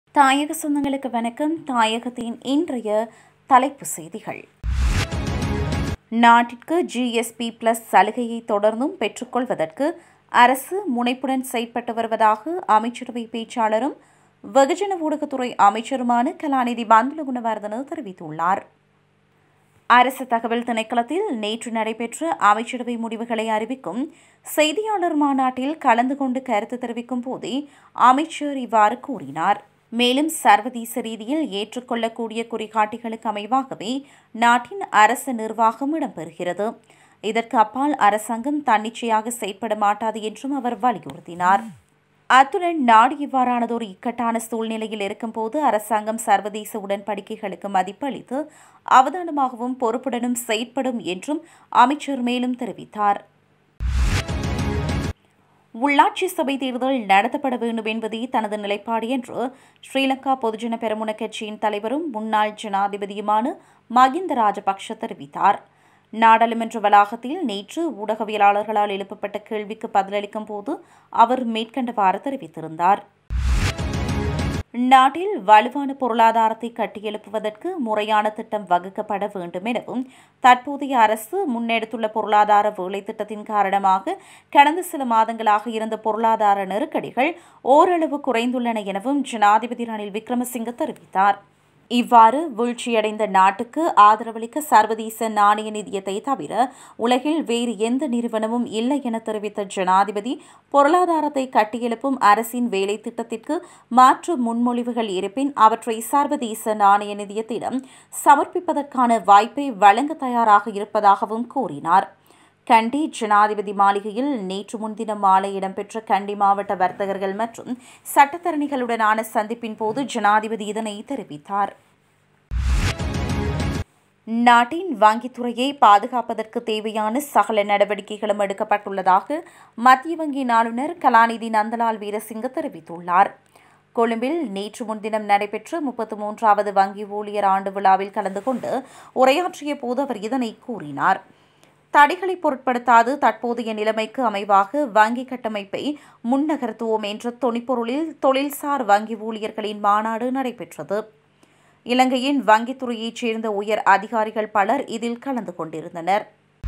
தாயக சொந்தங்களுக்கு வணக்கம் தாயகத்தின் இன்றைய தலைப்புச் செய்திகள் நாட்டிற்கு ஜிஎஸ்பி பிளஸ் சலுகையை தொடர்ந்தும் பெற்றுக்கொள்வதற்கு அரசு முனைப்புடன் செயற்பட்டு வருவதாக அமைச்சரவை பேச்சாளரும் வெகுஜன ஊடகத்துறை அமைச்சருமான கலாநிதி பந்துல குணவர்தன தெரிவித்துள்ளார் அரசு தகவல் திணைக்களத்தில் நேற்று நடைபெற்ற அமைச்சரவை முடிவுகளை அறிவிக்கும் செய்தியாளர் மாநாட்டில் கலந்து கொண்டு கருத்து தெரிவிக்கும் போதே அமைச்சர் இவ்வாறு கூறினார் மேலும் சர்வதேச ரீதியில் ஏற்றுக்கொள்ளக்கூடிய குறிகாட்டிகளுக்கு அமைவாகவே நாட்டின் அரசு நிர்வாகம் இடம்பெறுகிறது இதற்கு அப்பால் அரசாங்கம் தன்னிச்சையாக செயற்பட மாட்டாது என்றும் அவர் வலியுறுத்தினார் அத்துடன் நாடு இவ்வாறானதொரு இக்கட்டான சூழ்நிலையில் இருக்கும்போது அரசாங்கம் சர்வதேச உடன்படிக்கைகளுக்கு மதிப்பளித்து அவதானமாகவும் பொறுப்புடனும் செயற்படும் என்றும் அமைச்சர் மேலும் தெரிவித்தார் உள்ளாட்சி சபை தேர்தல் நடத்தப்பட வேண்டும் என்பதே தனது நிலைப்பாடு என்று ஸ்ரீலங்கா பொதுஜன பெரமுன கட்சியின் தலைவரும் முன்னாள் ஜனாதிபதியுமான மகிந்த ராஜபக்ஷ தெரிவித்தார் நாடாளுமன்ற வளாகத்தில் நேற்று ஊடகவியலாளர்களால் எழுப்பப்பட்ட கேள்விக்கு பதிலளிக்கும் போது அவர் மேற்கண்டவாறு தெரிவித்திருந்தார் நாட்டில் வலுவான பொருளாதாரத்தை கட்டியெழுப்புவதற்கு முறையான திட்டம் வகுக்கப்பட வேண்டும் எனவும் தற்போதைய அரசு முன்னெடுத்துள்ள பொருளாதார வேலை திட்டத்தின் காரணமாக கடந்த சில மாதங்களாக இருந்த பொருளாதார நெருக்கடிகள் ஓரளவு குறைந்துள்ளன எனவும் ஜனாதிபதி ரணில் விக்ரமசிங்க தெரிவித்தார் இவ்வாறு வீழ்ச்சியடைந்த நாட்டுக்கு ஆதரவளிக்க சர்வதேச நாணய நிதியத்தை தவிர உலகில் வேறு எந்த நிறுவனமும் இல்லை என தெரிவித்த ஜனாதிபதி பொருளாதாரத்தை கட்டியெழுப்பும் அரசின் வேலை திட்டத்திற்கு மாற்று முன்மொழிவுகள் இருப்பின் அவற்றை சர்வதேச நாணய நிதியத்திடம் சமர்ப்பிப்பதற்கான வாய்ப்பை வழங்க தயாராக இருப்பதாகவும் கூறினார் கண்டி ஜனாதிபதி மாளிகையில் நேற்று முன்தினம் மாலை இடம்பெற்ற கண்டி மாவட்ட வர்த்தகர்கள் மற்றும் சட்டத்தரணிகளுடனான சந்திப்பின் போது ஜனாதிபதி இதனை தெரிவித்தார் நாட்டின் வங்கித்துறையை பாதுகாப்பதற்கு தேவையான சகல நடவடிக்கைகளும் எடுக்கப்பட்டுள்ளதாக மத்திய வங்கி ஆளுநர் கலாநிதி நந்தலால் வீரசிங்க தெரிவித்துள்ளார் கொழும்பில் நேற்று முன்தினம் நடைபெற்ற முப்பத்து மூன்றாவது வங்கி ஊழியர் ஆண்டு விழாவில் கலந்து கொண்டு உரையாற்றிய போது அவர் இதனை கூறினார் தடைகளை பொருட்படுத்தாது தற்போதைய நிலைமைக்கு அமைவாக வங்கி கட்டமைப்பை முன்னகர்த்துவோம் என்ற தொனிப்பொருளில் தொழில்சார் வங்கி ஊழியர்களின் மாநாடு நடைபெற்றது இலங்கையின் வங்கித்துறையைச் சேர்ந்த உயர் அதிகாரிகள் பலர் இதில் கலந்து கொண்டிருந்தனர்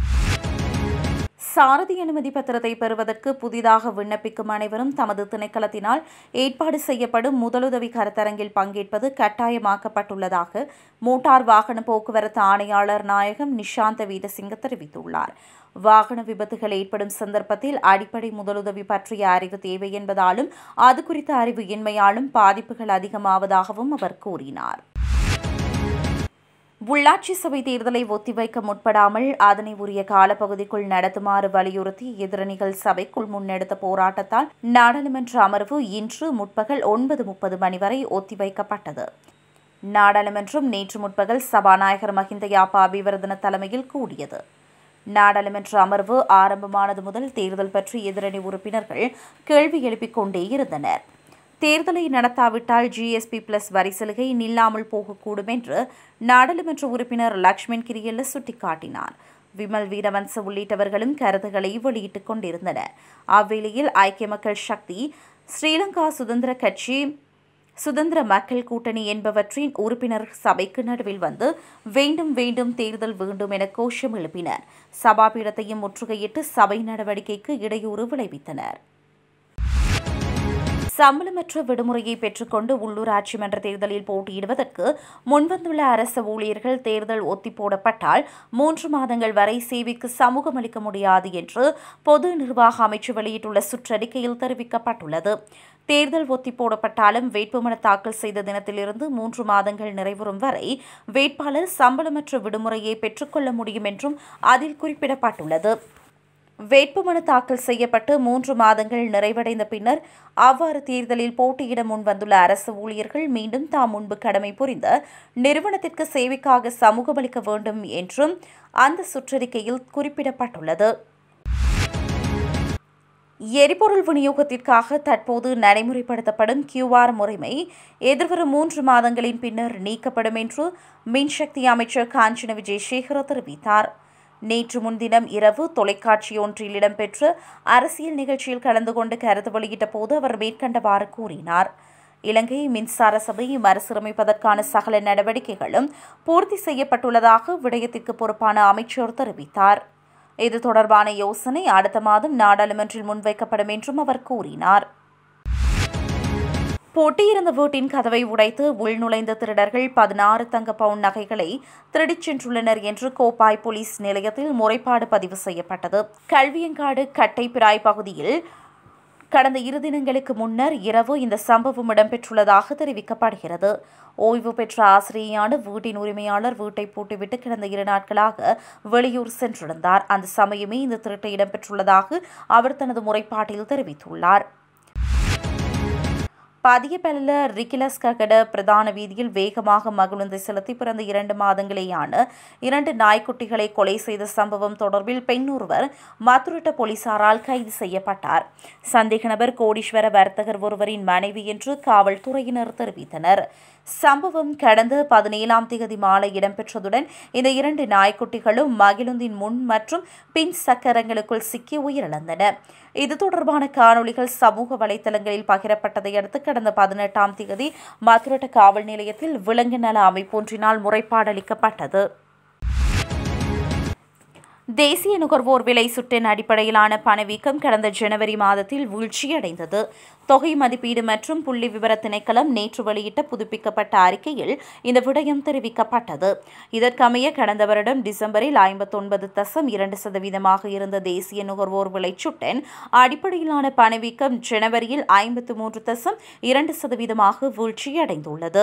சாரதி அனுமதி பத்திரத்தை பெறுவதற்கு புதிதாக விண்ணப்பிக்கும் அனைவரும் தமது திணைக்களத்தினால் ஏற்பாடு செய்யப்படும் முதலுதவி கருத்தரங்கில் பங்கேற்பது கட்டாயமாக்கப்பட்டுள்ளதாக மோட்டார் வாகன போக்குவரத்து ஆணையாளர் நாயகம் நிஷாந்த வீரசிங்க தெரிவித்துள்ளார் வாகன விபத்துகள் ஏற்படும் சந்தர்ப்பத்தில் அடிப்படை முதலுதவி பற்றிய அறிவு தேவை என்பதாலும் அது குறித்த அறிவு இன்மையாலும் பாதிப்புகள் அதிகமாவதாகவும் அவர் கூறினார் உள்ளாட்சி சபை தேர்தலை ஒத்திவைக்க முற்படாமல் அதனை உரிய காலப்பகுதிக்குள் நடத்துமாறு வலியுறுத்தி எதிரணிகள் சபைக்குள் முன்னெடுத்த போராட்டத்தால் நாடாளுமன்ற அமர்வு இன்று முற்பகல் ஒன்பது முப்பது மணி வரை ஒத்திவைக்கப்பட்டது நாடாளுமன்றம் நேற்று முற்பகல் சபாநாயகர் மஹிந்த யாப்பா அபிவர்தன தலைமையில் கூடியது நாடாளுமன்ற அமர்வு ஆரம்பமானது முதல் தேர்தல் பற்றி எதிரணி உறுப்பினர்கள் கேள்வி எழுப்பிக் கொண்டே இருந்தனர் தேர்தலை நடத்தாவிட்டால் ஜிஎஸ்பி பிளஸ் வரி சலுகை நில்லாமல் போகக்கூடும் என்று நாடாளுமன்ற உறுப்பினர் லக்ஷ்மண் கிரியல்ல சுட்டிக்காட்டினார் விமல் வீரவன்ச உள்ளிட்டவர்களும் கருத்துக்களை வெளியிட்டுக் கொண்டிருந்தனர் அவ்வேளையில் ஐக்கிய மக்கள் சக்தி ஸ்ரீலங்கா சுதந்திர கட்சி சுதந்திர மக்கள் கூட்டணி என்பவற்றின் உறுப்பினர் சபைக்கு நடுவில் வந்து வேண்டும் வேண்டும் தேர்தல் வேண்டும் என கோஷம் எழுப்பினர் சபாபீடத்தையும் முற்றுகையிட்டு சபை நடவடிக்கைக்கு இடையூறு விளைவித்தனர் சம்பளமற்ற விடுமுறையை பெற்றுக்கொண்டு உள்ளூராட்சி மன்ற தேர்தலில் போட்டியிடுவதற்கு முன்வந்துள்ள அரசு ஊழியர்கள் தேர்தல் ஒத்தி போடப்பட்டால் மூன்று மாதங்கள் வரை சேவைக்கு சமூகம் அளிக்க முடியாது என்று பொது நிர்வாக அமைச்சு வெளியிட்டுள்ள சுற்றறிக்கையில் தெரிவிக்கப்பட்டுள்ளது தேர்தல் ஒத்தி போடப்பட்டாலும் வேட்புமனு தாக்கல் செய்த தினத்திலிருந்து மூன்று மாதங்கள் நிறைவரும் வரை வேட்பாளர் சம்பளமற்ற விடுமுறையை பெற்றுக்கொள்ள முடியும் என்றும் அதில் குறிப்பிடப்பட்டுள்ளது வேட்புமனு தாக்கல் செய்யப்பட்டு மூன்று மாதங்கள் நிறைவடைந்த பின்னர் அவ்வாறு தேர்தலில் போட்டியிட முன்வந்துள்ள அரசு ஊழியர்கள் மீண்டும் தாம் முன்பு கடமை புரிந்த நிறுவனத்திற்கு சேவைக்காக சமூகமளிக்க வேண்டும் என்றும் அந்த சுற்றறிக்கையில் குறிப்பிடப்பட்டுள்ளது எரிபொருள் விநியோகத்திற்காக தற்போது நடைமுறைப்படுத்தப்படும் கியூஆர் முறைமை எதிர்வரும் மூன்று மாதங்களின் பின்னர் நீக்கப்படும் என்று மின்சக்தி அமைச்சர் காஞ்சன விஜயசேகர தெரிவித்தார் நேற்று முன்தினம் இரவு தொலைக்காட்சி ஒன்றில் இடம்பெற்ற அரசியல் நிகழ்ச்சியில் கலந்து கொண்டு கருத்து வெளியிட்ட போது அவர் மேற்கண்டவாறு கூறினார் இலங்கை மின்சார சபை மறுசீரமைப்பதற்கான சகல நடவடிக்கைகளும் பூர்த்தி செய்யப்பட்டுள்ளதாக விடயத்திற்கு பொறுப்பான அமைச்சர் தெரிவித்தார் இது தொடர்பான யோசனை அடுத்த மாதம் நாடாளுமன்றில் முன்வைக்கப்படும் என்றும் அவர் கூறினார் பூட்டியிருந்த வீட்டின் கதவை உடைத்து உள்நுழைந்த திருடர்கள் பதினாறு தங்க பவுன் நகைகளை திருடிச் சென்றுள்ளனர் என்று கோப்பாய் போலீஸ் நிலையத்தில் முறைப்பாடு பதிவு செய்யப்பட்டது கல்வியங்காடு கட்டைப்பிராய் பகுதியில் கடந்த இரு தினங்களுக்கு முன்னர் இரவு இந்த சம்பவம் இடம்பெற்றுள்ளதாக தெரிவிக்கப்படுகிறது ஓய்வு பெற்ற ஆசிரியையான வீட்டின் உரிமையாளர் வீட்டை பூட்டிவிட்டு கடந்த இரு நாட்களாக வெளியூர் சென்றிருந்தார் அந்த சமயமே இந்த திருட்டு இடம்பெற்றுள்ளதாக அவர் தனது முறைப்பாட்டில் தெரிவித்துள்ளார் பதியபெல்ல ரிகிலஸ் ககட பிரதான வீதியில் வேகமாக மகிழுந்தை செலுத்தி பிறந்த இரண்டு மாதங்களேயான இரண்டு நாய்க்குட்டிகளை கொலை செய்த சம்பவம் தொடர்பில் பெண் ஒருவர் மதுரட்ட போலீசாரால் கைது செய்யப்பட்டார் சந்தேக நபர் கோடீஸ்வர வர்த்தகர் ஒருவரின் மனைவி என்று காவல்துறையினர் தெரிவித்தனர் சம்பவம் கடந்த பதினேழாம் தேதி மாலை இடம்பெற்றதுடன் இந்த இரண்டு நாய்க்குட்டிகளும் மகிழுந்தின் முன் மற்றும் பின் சக்கரங்களுக்குள் சிக்கி உயிரிழந்தன இது தொடர்பான காணொளிகள் சமூக வலைதளங்களில் பகிரப்பட்டதை அடுத்து கடந்த பதினெட்டாம் தேதி மதுரட்ட காவல் நிலையத்தில் விலங்கு நல அமைப்பொன்றினால் முறைப்பாடளிக்கப்பட்டது தேசிய நுகர்வோர் விலை சுட்டின் அடிப்படையிலான பணவீக்கம் கடந்த ஜனவரி மாதத்தில் வீழ்ச்சியடைந்தது தொகை மதிப்பீடு மற்றும் புள்ளி விவர திணைக்களம் நேற்று வெளியிட்ட புதுப்பிக்கப்பட்ட அறிக்கையில் இந்த விடயம் தெரிவிக்கப்பட்டது இதற்கமைய கடந்த வருடம் டிசம்பரில் ஐம்பத்தொன்பது தசம் இரண்டு சதவீதமாக இருந்த தேசிய நுகர்வோர் விலை சுட்டின் அடிப்படையிலான பணவீக்கம் ஜனவரியில் ஐம்பத்து மூன்று தசம் இரண்டு சதவீதமாக வீழ்ச்சியடைந்துள்ளது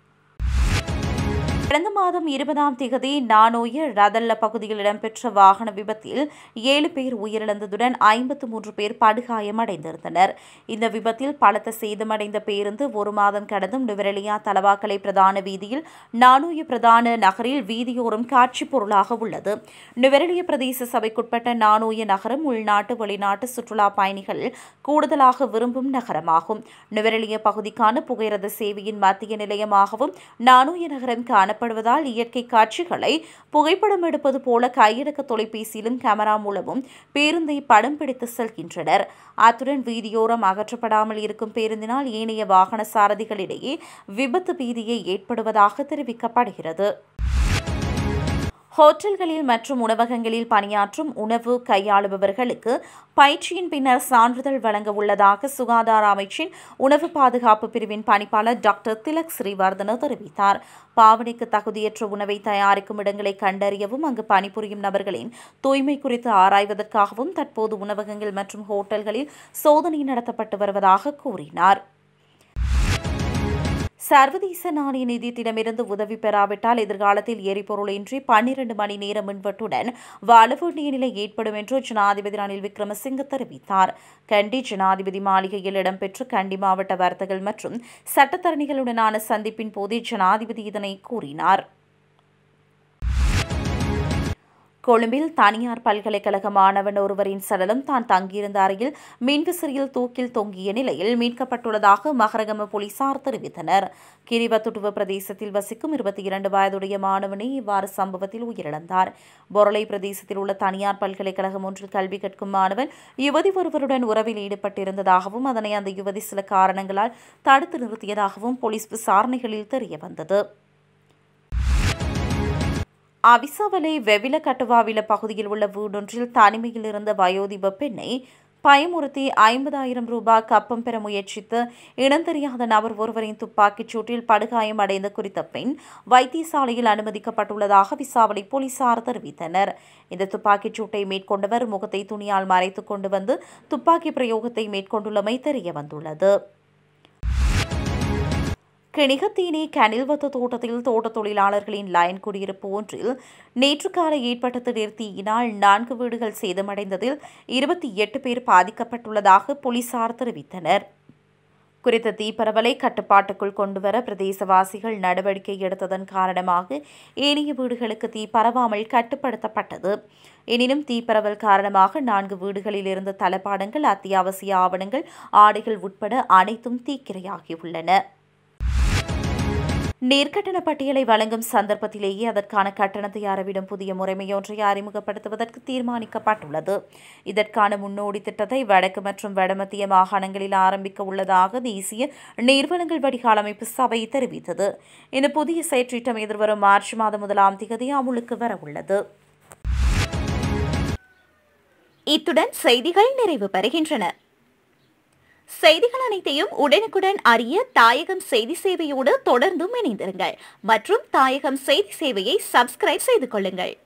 கடந்த மாதம் இருபதாம் திகதி நானோய ரதல்ல பகுதியில் இடம்பெற்ற வாகன விபத்தில் ஏழு பேர் உயிரிழந்ததுடன் ஐம்பத்து மூன்று பேர் படுகாயமடைந்திருந்தனர் இந்த விபத்தில் பலத்த சேதமடைந்த பேருந்து ஒரு மாதம் கடந்தும் நுவரெலியா தலவாக்கலை பிரதான வீதியில் நானோய பிரதான நகரில் வீதியோரம் காட்சி பொருளாக உள்ளது நுவரெலிய பிரதேச சபைக்குட்பட்ட நானோய நகரம் உள்நாட்டு வெளிநாட்டு சுற்றுலா பயணிகள் கூடுதலாக விரும்பும் நகரமாகும் நுவரெலிய பகுதிக்கான புகையிரத சேவையின் மத்திய நிலையமாகவும் நானோய நகரம் காண காணப்படுவதால் இயற்கை காட்சிகளை புகைப்படம் எடுப்பது போல கையடக்க தொலைபேசியிலும் கேமரா மூலமும் பேருந்தை படம் பிடித்து செல்கின்றனர் அத்துடன் வீதியோரம் அகற்றப்படாமல் இருக்கும் பேருந்தினால் ஏனைய வாகன சாரதிகளிடையே விபத்து பீதியை ஏற்படுவதாக தெரிவிக்கப்படுகிறது ஹோட்டல்களில் மற்றும் உணவகங்களில் பணியாற்றும் உணவு கையாளுபவர்களுக்கு பயிற்சியின் பின்னர் சான்றிதழ் வழங்க உள்ளதாக சுகாதார அமைச்சின் உணவு பாதுகாப்பு பிரிவின் பணிப்பாளர் டாக்டர் திலக் ஸ்ரீவர்தன தெரிவித்தார் பாவனைக்கு தகுதியற்ற உணவை தயாரிக்கும் இடங்களை கண்டறியவும் அங்கு பணிபுரியும் நபர்களின் தூய்மை குறித்து ஆராய்வதற்காகவும் தற்போது உணவகங்கள் மற்றும் ஹோட்டல்களில் சோதனை நடத்தப்பட்டு வருவதாக கூறினார் சர்வதேச நாணய நிதியத்திடமிருந்து உதவி பெறாவிட்டால் எதிர்காலத்தில் எரிபொருளின்றி பன்னிரண்டு மணி நேர மின்வெட்டுடன் வாழ வேண்டிய நிலை ஏற்படும் என்று ஜனாதிபதி ரணில் விக்ரமசிங்க தெரிவித்தார் கண்டி ஜனாதிபதி மாளிகையில் இடம்பெற்ற கண்டி மாவட்ட வர்த்தகர்கள் மற்றும் சட்டத்தரணிகளுடனான சந்திப்பின் போதே ஜனாதிபதி இதனை கூறினார் கொழும்பில் தனியார் பல்கலைக்கழக மாணவன் ஒருவரின் சடலம் தான் தங்கியிருந்த அறையில் மின்விசிறியில் தூக்கில் தொங்கிய நிலையில் மீட்கப்பட்டுள்ளதாக மகரகம போலீசார் தெரிவித்தனர் கிரிவத்துட்டுவ பிரதேசத்தில் வசிக்கும் இருபத்தி இரண்டு வயதுடைய மாணவனே இவ்வாறு சம்பவத்தில் உயிரிழந்தார் பொருளை பிரதேசத்தில் உள்ள தனியார் பல்கலைக்கழகம் ஒன்றில் கல்வி கற்கும் மாணவன் யுவதி ஒருவருடன் உறவில் ஈடுபட்டிருந்ததாகவும் அதனை அந்த யுவதி சில காரணங்களால் தடுத்து நிறுத்தியதாகவும் போலீஸ் விசாரணைகளில் தெரியவந்தது அவிசாவலை வெவில கட்டுவாவில பகுதியில் உள்ள வீடொன்றில் தனிமையில் இருந்த வயோதிப பெண்ணை பயமுறுத்தி ஐம்பதாயிரம் ரூபாய் கப்பம் பெற முயற்சித்து இனந்தெரியாத நபர் ஒருவரின் துப்பாக்கிச் சூட்டில் படுகாயம் அடைந்த குறித்த பெண் வைத்தியசாலையில் அனுமதிக்கப்பட்டுள்ளதாக விசாவளை போலீசார் தெரிவித்தனர் இந்த துப்பாக்கிச் சூட்டை மேற்கொண்டவர் முகத்தை துணியால் மறைத்துக் கொண்டு வந்து துப்பாக்கி பிரயோகத்தை மேற்கொண்டுள்ளமை தெரியவந்துள்ளது கிணிகத்தீனி கனில்வத்து தோட்டத்தில் தோட்டத் தொழிலாளர்களின் லயன் குடியிருப்பு ஒன்றில் நேற்று காலை ஏற்பட்ட திடீர் தீயினால் நான்கு வீடுகள் சேதமடைந்ததில் இருபத்தி எட்டு பேர் பாதிக்கப்பட்டுள்ளதாக போலீசார் தெரிவித்தனர் குறித்த தீப்பரவலை கட்டுப்பாட்டுக்குள் கொண்டுவர பிரதேசவாசிகள் நடவடிக்கை எடுத்ததன் காரணமாக ஏனைய வீடுகளுக்கு தீ பரவாமல் கட்டுப்படுத்தப்பட்டது எனினும் தீப்பரவல் காரணமாக நான்கு வீடுகளில் இருந்த தளபாடங்கள் அத்தியாவசிய ஆவணங்கள் ஆடைகள் உட்பட அனைத்தும் தீக்கிரையாகியுள்ளன நீர்க்கட்டண பட்டியலை வழங்கும் சந்தர்ப்பத்திலேயே அதற்கான கட்டணத்தை அறவிடும் புதிய முறைமையொன்றை அறிமுகப்படுத்துவதற்கு தீர்மானிக்கப்பட்டுள்ளது இதற்கான முன்னோடி திட்டத்தை வடக்கு மற்றும் வடமத்திய மாகாணங்களில் ஆரம்பிக்க உள்ளதாக தேசிய நீர்வளங்கள் வடிகால் அமைப்பு சபை தெரிவித்தது இந்த புதிய செயற்றிட்டம் எதிர்வரும் மார்ச் மாதம் முதலாம் தேதி அமுலுக்கு வரவுள்ளது இத்துடன் செய்திகள் நிறைவு பெறுகின்றன செய்திகள் அனைத்தையும் உடனுக்குடன் அறிய தாயகம் செய்தி சேவையோடு தொடர்ந்தும் இணைந்திருங்கள் மற்றும் தாயகம் செய்தி சேவையை சப்ஸ்கிரைப் செய்து கொள்ளுங்கள்